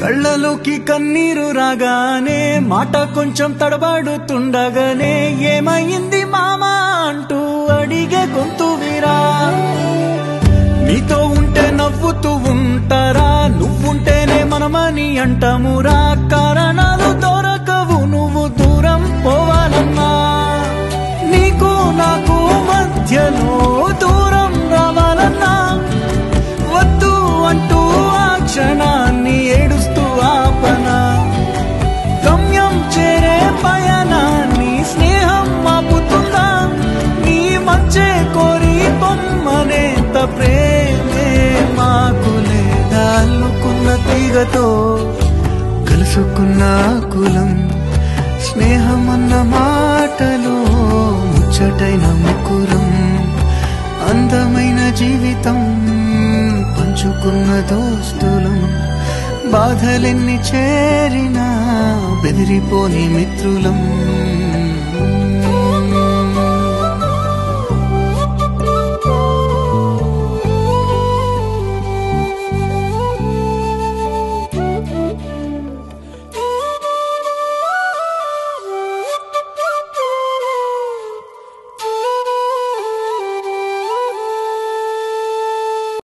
కళ్ళలోకి కన్నీరు రాగానే మాట కొంచెం తడబడుతుండగానే ఏమైంది మామా అంటూ అడిగే గొంతు విరా నీతో ఉంటే నవ్వుతూ ఉంటారా నువ్వుంటేనే మనమని అంటామురా కారణాలు దొరకవు నువ్వు దూరం పోవాలన్నా నీకు నాకు మధ్యలో దూరం రావాలన్నా వద్దు అంటూ ఆ క్షణాన్ని ఏడుస్తూ ఆపనా గమ్యం చేరే పయనాన్ని స్నేహం ఆపుతుందా నీ మంచే కోరి పొమ్మనేంత ప్రేమే మాకు లేదా అల్లుకున్న తీగతో కలుసుకున్న కులం స్నేహమన్న మాటలో ముచ్చటైన ముకురం అందమైన జీవితం పంచుకున్న దోస్తులం బాధలెన్ని చేరినా బెదిరిపోని మిత్రులం